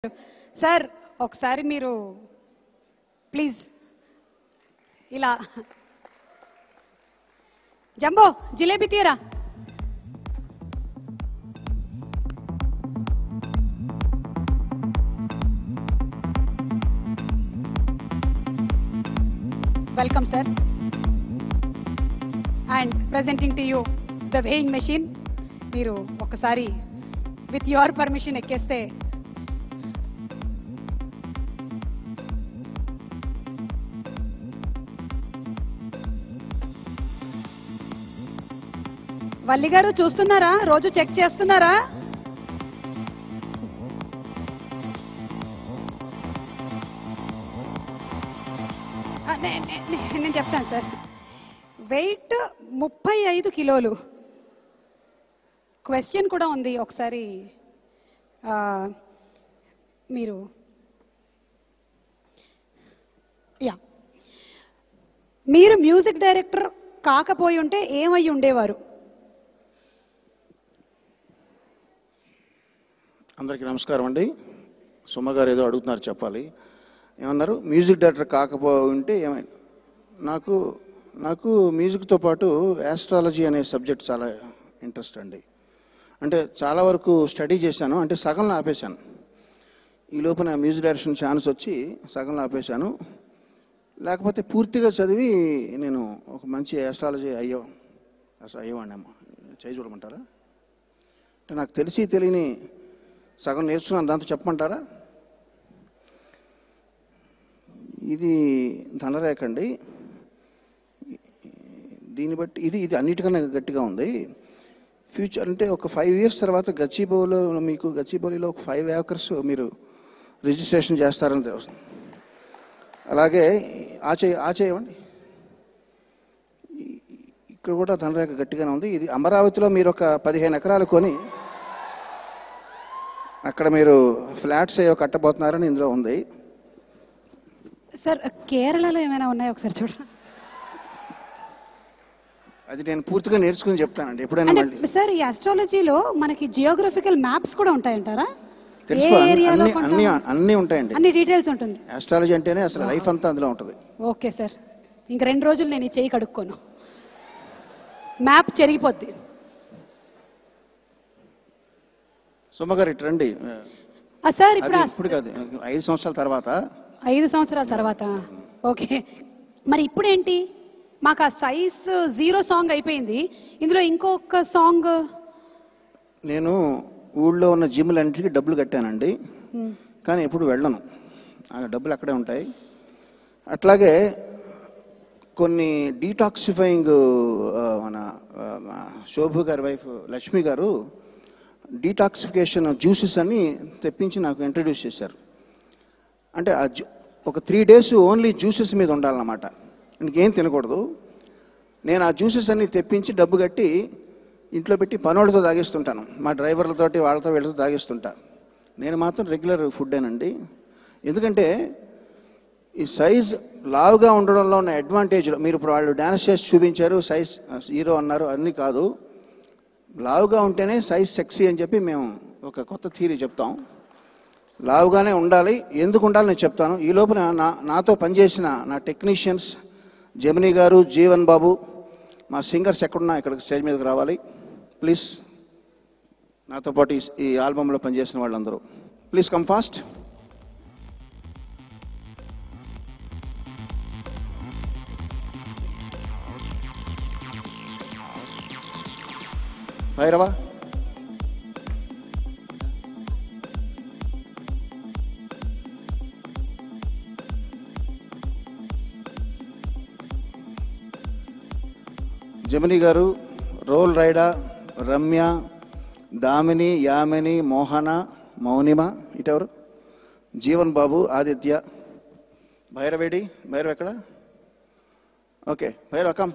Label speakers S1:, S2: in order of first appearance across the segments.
S1: sir ఒకసారి మీరు please ఇలా జంబో జిలేబీ తీయరా welcome sir and presenting to you the weighing machine మీరు ఒకసారి విత్ యువర్ పర్మిషన్ ఎక్కేస్తే వల్లి గారు చూస్తున్నారా రోజు చెక్ చేస్తున్నారా ఆ, నే- నే- నే- నేను చెప్తాను సార్ వెయిట్ ముప్పై ఐదు కిలోలు క్వశ్చన్ కూడా ఉంది ఒకసారి ఆ, మీరు యా మీరు మ్యూజిక్ డైరెక్టర్ కాకపోయి ఉంటే ఏమై ఉండేవారు
S2: అందరికీ నమస్కారం అండి సుమ గారు ఏదో అడుగుతున్నారు చెప్పాలి ఏమన్నారు మ్యూజిక్ డైరెక్టర్ కాకపోయి ఉంటే ఏమై నాకు నాకు మ్యూజిక్తో పాటు యాస్ట్రాలజీ అనే సబ్జెక్ట్ చాలా ఇంట్రెస్ట్ అండి అంటే చాలా వరకు స్టడీ చేశాను అంటే సగంలో ఆపేశాను ఈ లోపల మ్యూజిక్ డైరెక్షన్ ఛాన్స్ వచ్చి సగంలో ఆపేశాను లేకపోతే పూర్తిగా చదివి నేను ఒక మంచి యాస్ట్రాలజీ అయ్యో అసలు అయ్యేవాడినేమో చేయి చూడమంటారా అంటే నాకు తెలిసి తెలియని సగం నేర్చుకున్నాను దాంతో చెప్పమంటారా ఇది ధనరేఖ అండి దీన్ని బట్టి ఇది ఇది అన్నిటికన్నా గట్టిగా ఉంది ఫ్యూచర్ అంటే ఒక ఫైవ్ ఇయర్స్ తర్వాత గచ్చిబౌలిలో మీకు గచ్చిబౌలిలో ఒక ఫైవ్ ఏకర్స్ మీరు రిజిస్ట్రేషన్ చేస్తారని తెలుసు అలాగే ఆచే ఆచేయమండి ఇక్కడ కూడా ధనరేఖ గట్టిగానే ఉంది ఇది అమరావతిలో మీరు ఒక పదిహేను ఎకరాలు కొని అక్కడ మీరు ఫ్లాట్స్ ఏవో కట్టబోతున్నారని ఇందులో ఉంది
S1: సార్ కేరళలో ఏమైనా ఉన్నాయో ఒకసారి చూడండి
S2: అది నేను పూర్తిగా నేర్చుకుని చెప్తానండి ఎప్పుడైనా
S1: అంటే
S2: మళ్ళీ
S1: సార్ ఈ ఆస్ట్రాలజీలో మనకి జియోగ్రఫికల్ మ్యాప్స్ కూడా ఉంటాయంటారా ఏ
S2: తెలుసు అన్ని
S1: ఏరియాలో
S2: అన్ని అన్ని అన్నీ ఉంటాయండి
S1: అన్ని డీటెయిల్స్ ఉంటుంది
S2: ఆస్ట్రాలజీ అంటేనే అసలు లైఫ్ అంతా అందులో ఉంటుంది
S1: ఓకే సార్ ఇంక రెండు రోజులు నేను ఈ చెయ్యి కడుక్కోను మ్యాప్ చెరిగిపోద్ది
S2: సుమ్మగారు ఇటు రండి
S1: ఆ, సార్
S2: అది
S1: ఇప్పుడు ఆ
S2: ఇప్పుడు కాదు ఐదు సంవత్సరాల తర్వాత
S1: ఐదు సంవత్సరాల తర్వాత ఓకే మరి ఇప్పుడేంటి మాకు ఆ సైజ్ జీరో సాంగ్ అయిపోయింది ఇందులో ఇంకొక సాంగ్
S2: నేను ఊళ్ళో ఉన్న జిమ్లన్నిటికీ డబ్బులు కట్టానండి కానీ ఎప్పుడు వెళ్ళను ఆ డబ్బులు అక్కడే ఉంటాయి అట్లాగే కొన్ని డీటాక్సిఫైయింగ్ మన ఆ, మా శోభు గారి వైఫ్ లక్ష్మి గారు డీటాక్సిఫికేషన్ జ్యూసెస్ అని తెప్పించి నాకు ఇంట్రడ్యూస్ చేశారు అంటే ఆ జ్యూ ఒక త్రీ డేస్ ఓన్లీ జ్యూసెస్ మీద ఉండాలన్నమాట ఇంకేం తినకూడదు నేను ఆ జ్యూసెస్ అన్ని తెప్పించి డబ్బు కట్టి ఇంట్లో పెట్టి పనోళ్ళతో తాగిస్తుంటాను మా డ్రైవర్లతోటి వాళ్ళతో వీళ్ళతో తాగిస్తుంటా నేను మాత్రం రెగ్యులర్ ఫుడ్డేనండి ఎందుకంటే ఈ సైజ్ లావుగా ఉండడంలో ఉన్న అడ్వాంటేజ్ మీరు ఇప్పుడు వాళ్ళు డ్యాన్స్ చేసి చూపించారు సైజ్ హీరో అన్నారు అన్నీ కాదు లావుగా ఉంటేనే సైజ్ సెక్సీ అని చెప్పి మేము ఒక కొత్త థీరీ చెప్తాం లావుగానే ఉండాలి ఎందుకు ఉండాలి నేను చెప్తాను ఈ లోపల నా నాతో పనిచేసిన నా టెక్నీషియన్స్ జమినీ గారు జీవన్ బాబు మా సింగర్స్ ఎక్కడున్నా ఇక్కడికి స్టేజ్ మీదకి రావాలి ప్లీజ్ నాతో పాటు ఈ- ఈ ఆల్బంలో పనిచేసిన వాళ్ళందరూ please come fast Bhairava Jamini గారు రోల్ రైడా రమ్య దామిని యామిని మోహన మౌనిమ ఇటెవరు జీవన్ బాబు ఆదిత్య భైరవేడి భైరవ్ ఎక్కడ ఓకే భైరవ్ కమ్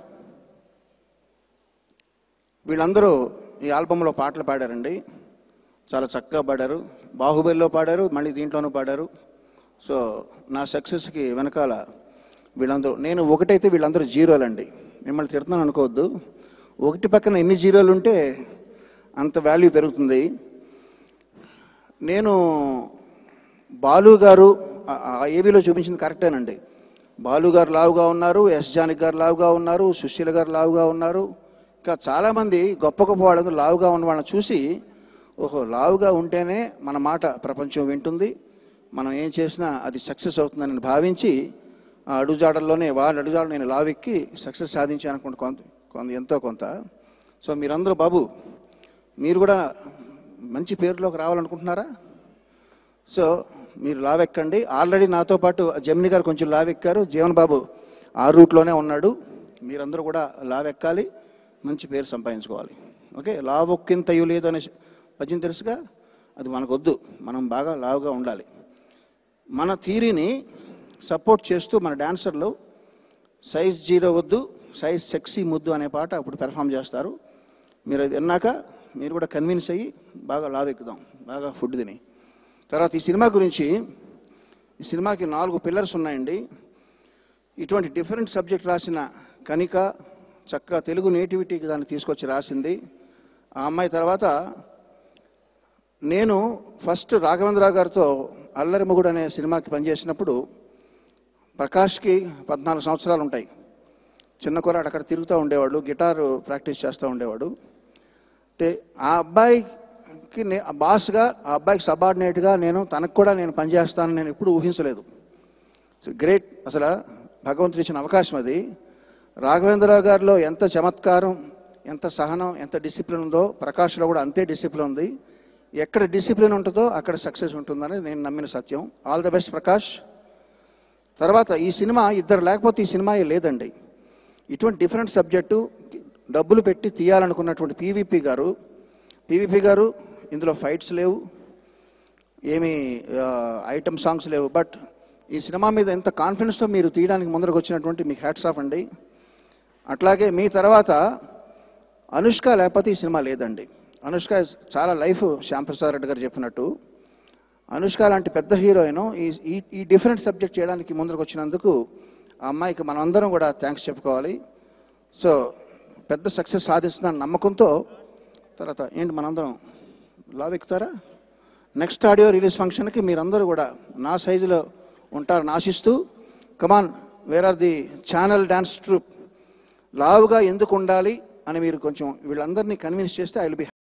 S2: వీళ్ళందరూ ఈ ఆల్బంలో పాటలు పాడారండి చాలా చక్కగా పాడారు బాహుబలిలో పాడారు మళ్ళీ దీంట్లోనూ పాడారు సో నా సక్సెస్కి వెనకాల వీళ్ళందరూ నేను ఒకటైతే వీళ్ళందరూ జీరోలండి మిమ్మల్ని తిడుతున్నాను అనుకోవద్దు ఒకటి పక్కన ఎన్ని జీరోలు ఉంటే అంత వాల్యూ పెరుగుతుంది నేను బాలు గారు ఆ- ఆ ఏవీలో చూపించింది కరెక్టేనండి బాలు గారు లావుగా ఉన్నారు ఎస్ జానకి గారు లావుగా ఉన్నారు సుశీల గారు లావుగా ఉన్నారు ఇంకా చాలామంది గొప్ప గొప్ప వాళ్ళందరూ లావుగా ఉన్న వాళ్ళని చూసి ఓహో లావుగా ఉంటేనే మన మాట ప్రపంచం వింటుంది మనం ఏం చేసినా అది సక్సెస్ అవుతుందని భావించి ఆ అడుగుజాడల్లోనే వాళ్ళ అడుగుజాడలు నేను లావెక్కి సక్సెస్ సాధించాను అనుకుంటే కొంత కొంత ఎంతో కొంత సో మీరందరూ బాబు మీరు కూడా మంచి పేరులోకి రావాలనుకుంటున్నారా సో మీరు లావెక్కండి ఆల్రెడీ నాతో పాటు జమిని గారు కొంచెం లావెక్కారు జీవన్ బాబు ఆ రూట్లోనే ఉన్నాడు మీరందరూ కూడా లావెక్కాలి మంచి పేరు సంపాదించుకోవాలి ఓకే లావొక్కింతయు లేదు అనే పద్యం తెలుసుగా అది మనకొద్దు మనం బాగా లావుగా ఉండాలి మన థీరీని సపోర్ట్ చేస్తూ మన డాన్సర్లు సైజ్ జీరో వద్దు సైజ్ సెక్సీ ముద్దు అనే పాట అప్పుడు పెర్ఫామ్ చేస్తారు మీరు అది విన్నాక మీరు కూడా కన్విన్స్ అయ్యి బాగా లావెక్కుదాం బాగా ఫుడ్ తిని తర్వాత ఈ సినిమా గురించి ఈ సినిమాకి నాలుగు పిల్లర్స్ ఉన్నాయండి ఇటువంటి డిఫరెంట్ సబ్జెక్ట్ రాసిన కనిక చక్కగా తెలుగు నేటివిటీకి దాన్ని తీసుకొచ్చి రాసింది ఆ అమ్మాయి తర్వాత నేను ఫస్ట్ రాఘవేంద్రరావు గారితో అల్లరి మొగుడు అనే సినిమాకి పనిచేసినప్పుడు ప్రకాష్కి పద్నాలుగు సంవత్సరాలు ఉంటాయి చిన్న కుర్రాడు అక్కడ తిరుగుతూ ఉండేవాడు గిటార్ ప్రాక్టీస్ చేస్తూ ఉండేవాడు అంటే ఆ అబ్బాయికి నే ఆ బాస్గా ఆ అబ్బాయికి సబార్డినేట్గా నేను తనకు కూడా నేను పనిచేస్తానని నేను ఎప్పుడు ఊహించలేదు గ్రేట్ అసలు భగవంతుడు ఇచ్చిన అవకాశం అది రాఘవేంద్రరావు గారిలో ఎంత చమత్కారం ఎంత సహనం ఎంత డిసిప్లిన్ ఉందో ప్రకాష్లో కూడా అంతే డిసిప్లిన్ ఉంది ఎక్కడ డిసిప్లిన్ ఉంటుందో అక్కడ సక్సెస్ ఉంటుందని నేను నమ్మిన సత్యం ఆల్ ద బెస్ట్ ప్రకాష్ తర్వాత ఈ సినిమా ఇద్దరు లేకపోతే ఈ సినిమా లేదండి ఇటువంటి డిఫరెంట్ సబ్జెక్టు డబ్బులు పెట్టి తీయాలనుకున్నటువంటి పీవీపీ గారు పీవీపీ గారు ఇందులో ఫైట్స్ లేవు ఏమి ఐటమ్ సాంగ్స్ లేవు బట్ ఈ సినిమా మీద ఎంత కాన్ఫిడెన్స్తో మీరు తీయడానికి ముందరకు వచ్చినటువంటి మీకు హ్యాట్స్ ఆఫ్ అండి అట్లాగే మీ తర్వాత అనుష్క లేకపోతే ఈ సినిమా లేదండి అనుష్క చాలా లైఫ్ శ్యాంప్రసాద్ రెడ్డి గారు చెప్పినట్టు అనుష్క లాంటి పెద్ద హీరోయిన్ ఈ ఈ ఈ డిఫరెంట్ సబ్జెక్ట్ చేయడానికి ముందరకు వచ్చినందుకు ఆ అమ్మాయికి మనం అందరం కూడా థ్యాంక్స్ చెప్పుకోవాలి సో పెద్ద సక్సెస్ సాధిస్తున్న నమ్మకంతో తర్వాత ఏంటి మనందరం లావ్ ఎక్కుతారా నెక్స్ట్ ఆడియో రిలీజ్ ఫంక్షన్కి మీరందరూ కూడా నా సైజులో ఉంటారని ఆశిస్తూ come on where are the channel dance troupe లావుగా ఎందుకు ఉండాలి అని మీరు కొంచెం వీళ్ళందరినీ కన్విన్స్ చేస్తే ఐ విల్ బి